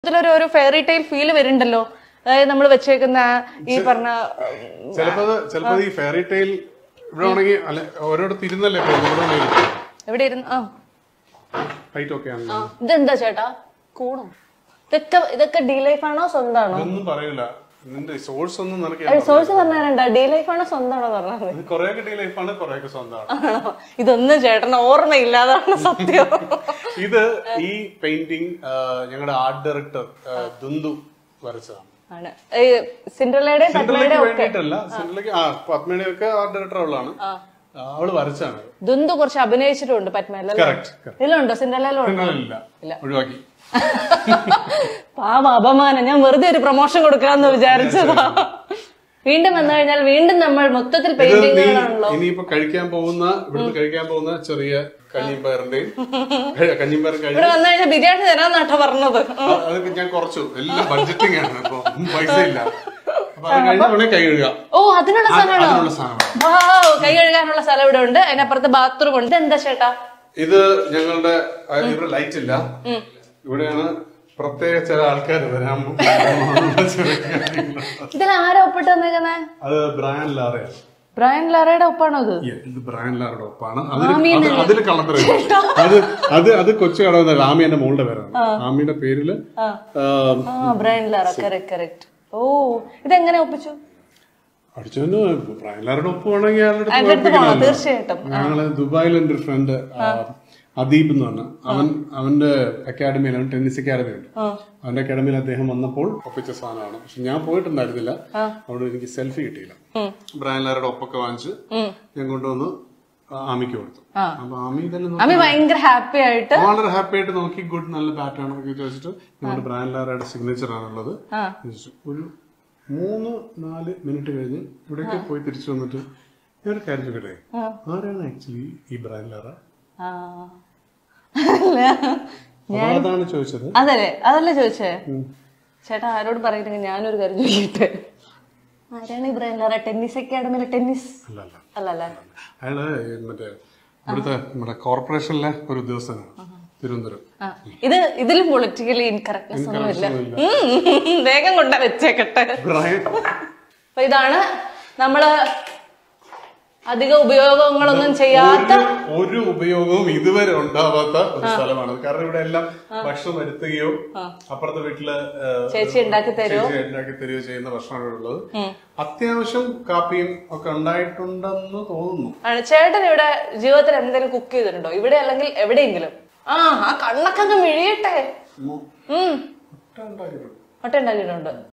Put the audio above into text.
ഇതിലൊരു ഒരു fairy tile feel വരുന്നുണ്ടല്ലോ അതായത് നമ്മൾ വെച്ചേക്കുന്ന ഈ പറഞ്ഞ ചിലപ്പോ അത് ചിലപ്പോ ഈ ഫെയറി ടൈൽ ഇവിടെ ആണെങ്കിൽ അല്ല ഓരോടത്ത് ഇരുന്നല്ലേ ഇപ്പൊ ഇവിടെ വേണമെങ്കിൽ എവിടെ ഇരുന്ന് ആ ഹൈറ്റ് ഒക്കെ ആണ് ഇതെന്താ ചേട്ടാ കൂണോ ഇതൊക്കെ ഇതൊക്കെ ഡി ലൈഫ് ആണോ സ്വന്തമാണോ ഇതൊന്നും പറയൂല നിന്റെ സോഴ്സ് ഒന്നും നിനക്ക് ഞാൻ സോഴ്സ് പറഞ്ഞാലുണ്ടോ ഡി ലൈഫ് ആണോ സ്വന്തമാണോ പറഞ്ഞത് പറഞ്ഞു. കുറെയൊക്കെ ഡി ലൈഫാണ് കുറെയൊക്കെ സ്വന്തമാണ് ആണോ ഇതൊന്നും ചേട്ടന് ഓർമ്മയില്ലാതാണ് സത്യം ഇത് ഈ പെയിന്റിങ് ഞങ്ങളുടെ ആർട്ട് ഡയറക്ടർ ദുന്ദു വരച്ചതാണ് ആണ് ഈ സിൻഡ്രലയുടെ പത്മയുടെ സിൻഡ്രലയ്ക്ക് വേണ്ടിയിട്ടല്ല സിൻഡ്രലയ്ക്ക് ആ പത്മിയുടെ ഒക്കെ ആർട്ട് ഡയറക്ടർ അവളാണ് ആ, അവള് വരച്ചാണ് ദുന്തു കുറച്ച് അഭിനയിച്ചിട്ടുണ്ട് പത്മയല്ലേ കറക്റ്റ് ഇതിലുണ്ടോ സിൻഡ്രലയിലുണ്ടോ ഇല്ല ഒഴിവാക്കി പാവ അപമാനം ഞാൻ വെറുതെ ഒരു പ്രൊമോഷൻ കൊടുക്കാന്ന് വിചാരിച്ചതാ വീണ്ടും വന്നു കഴിഞ്ഞാൽ വീണ്ടും നമ്മൾ മൊത്തത്തിൽ ഇത് നീ പെയിന്റിങ്ങുകളാണല്ലോ ഇനിയിപ്പോ കഴിക്കാൻ പോകുന്ന ഇവിടുന്ന് കഴിക്കാൻ പോകുന്ന ചെറിയ കഞ്ഞിപ്പയറിന്റെയും കഴി- കഞ്ഞിപ്പയർ കഴിഞ്ഞ് ഇവിടെ വന്നു കഴിഞ്ഞാൽ ബിരിയാണി തരാന്നാട്ടോ പറഞ്ഞത് അ- അത് ഞാൻ കുറച്ചു എല്ലാം ബഡ്ജറ്റിംഗ് ആണ് ഇപ്പൊ പൈസ ഇല്ല അപ്പൊ അത് കഴിഞ്ഞ ഉടനെ കൈ കഴുകുക ഓ അതിനുള്ള സ്ഥലമാണോ അതിനുള്ള സാധനമാണ് വാവ് കൈ കഴുകാനുള്ള സ്ഥലം ഇവിടെ ഉണ്ട് അതിനപ്പുറത്ത് ബാത്റൂം ഉണ്ട് എന്താ ചേട്ടാ ഇത് ഞങ്ങളുടെ ആ, ഇവിടെ ലൈറ്റ് ഇല്ല ഇവിടെയാണ് പ്രത്യേക ചില ആൾക്കാർ വരാൻ ചെറിയ കാര്യങ്ങൾ. ഇതിൽ ആരാ ഒപ്പിട്ട് വന്നേക്കുന്നേ അത് ബ്രയൻ ലാറയാണ് ബ്രയൻ ലാറയുടെ ഒപ്പാണോ ഇത് Yeah, ഇത് ബ്രയൻ ലാറയുടെ ഒപ്പാണ് അതിൽ അതിൽ കള്ളത്തരം അത് അത് അത് കൊച്ചു കടവെന്നല്ല ആമി എന്റെ മോളുടെ പേരാണ് ആമിയുടെ പേരില് ആ, ആ ബ്രയൻ ലാറ കറക്റ്റ് കറക്റ്റ് ഓ ഇതെങ്ങനെ ഒപ്പിച്ചു അടിച്ചോന്ന് ബ്രയൻ ലാറയുടെ ഒപ്പ് വേണമെങ്കിൽ അയാളുടെ അടുത്ത് അതിന്റെ അടുത്ത് പോണോ കുഴപ്പമില്ലല്ലോ. തീർച്ചയായിട്ടും ഞങ്ങള് ദുബായിൽ എന്റെ ഒരു ഫ്രണ്ട് അദീബ് എന്ന് പറഞ്ഞ അവൻ അവന്റെ അക്കാഡമിയിൽ അവൻ ടെന്നീസ് അക്കാഡമി ഉണ്ട് അവന്റെ അക്കാഡമിയിൽ അദ്ദേഹം വന്നപ്പോൾ ഒപ്പിച്ച സാധനമാണ് പക്ഷെ ഞാൻ പോയിട്ടുണ്ടായിരുന്നില്ല അവിടെ എനിക്ക് സെൽഫി കിട്ടിയില്ല ബ്രയൻ ലാറയുടെ ഒപ്പൊക്കെ വാങ്ങിച്ച് ഞാൻ കൊണ്ടുവന്ന് ആമിക്ക് കൊടുത്തു അപ്പൊ ആമി തന്നെ നോക്കി അമ്മി ഭയങ്കര ഹാപ്പി ആയിട്ട് വളരെ ഹാപ്പി ആയിട്ട് നോക്കി ഗുഡ് നല്ല ബാറ്റ് ആണ് എന്നൊക്കെ ചോദിച്ചിട്ട് നമ്മുടെ ബ്രയൻ ലാറയുടെ സിഗ്നേച്ചർ ആണുള്ളത് ചോദിച്ചു. ഒരു മൂന്ന് നാല് മിനിറ്റ് കഴിഞ്ഞ് ഇവിടേക്ക് പോയി തിരിച്ചു വന്നിട്ട് ഞാൻ ഒരു കാര്യം ചോദിക്കട്ടെ ആരാണ് ആക്ച്വലി ഈ ബ്രയൻ ലാറ ആ. അല്ല. അപ്പൊ അതാണ് ചോദിച്ചത് അതല്ലേ അതല്ലേ ചോദിച്ചേ ചേട്ടാ ആരോട് പറയുന്നെങ്കിൽ ഞാനൊരു കാര്യം ചോദിക്കട്ടെ ആരാണ് ഈ ബ്രയൻ ലാറ ടെന്നീസ് അക്കാഡമിയിലെ ടെന്നീസ് അല്ല അല്ല അല്ലല്ല അയാള് മറ്റേ ഇവിടുത്തെ നമ്മുടെ കോർപ്പറേഷനിലെ ഒരു ഉദ്യോഗസ്ഥനാണ് തിരുവനന്തപുരം ആ, ഇത് ഇതിലും പൊളിറ്റിക്കലി ഇൻകറക്റ്റ്നെസ് ഒന്നുമില്ല ഉം, വേഗം കൊണ്ടാ വെച്ചേക്കട്ടെ ബ്രയൻ അപ്പൊ ഇതാണ് നമ്മള് അധിക ഉപയോഗങ്ങളൊന്നും ചെയ്യാത്ത ഒരു- ഒരു ഉപയോഗവും ഇതുവരെ ഉണ്ടാവാത്ത ഒരു സ്ഥലമാണ് കാരണം ഇവിടെ എല്ലാം ഭക്ഷണം വരുത്തുകയോ അപ്പുറത്തെ വീട്ടില് ഏഹ്, ചേച്ചി ഉണ്ടാക്കി തരുമോ ചേച്ചി ഉണ്ടാക്കി തരികയോ ചെയ്യുന്ന ഭക്ഷണമാണ് ഇവിടെ ഉള്ളത് അത്യാവശ്യം കാപ്പിയും ഒക്കെ ഉണ്ടായിട്ടുണ്ടെന്ന് തോന്നുന്നു ആണ് ചേട്ടൻ ഇവിടെ ജീവിതത്തിൽ എന്തെങ്കിലും കുക്ക് ചെയ്തിട്ടുണ്ടോ ഇവിടെ അല്ലെങ്കിൽ എവിടെയെങ്കിലും ആ ആ കണ്ണൊക്കെ അങ്ങ് മിഴിയട്ടെ ഉം. ഉം മുട്ട ഉണ്ടാക്കിയിട്ടുണ്ട്. മുട്ട ഉണ്ടാക്കിയിട്ടുണ്ട്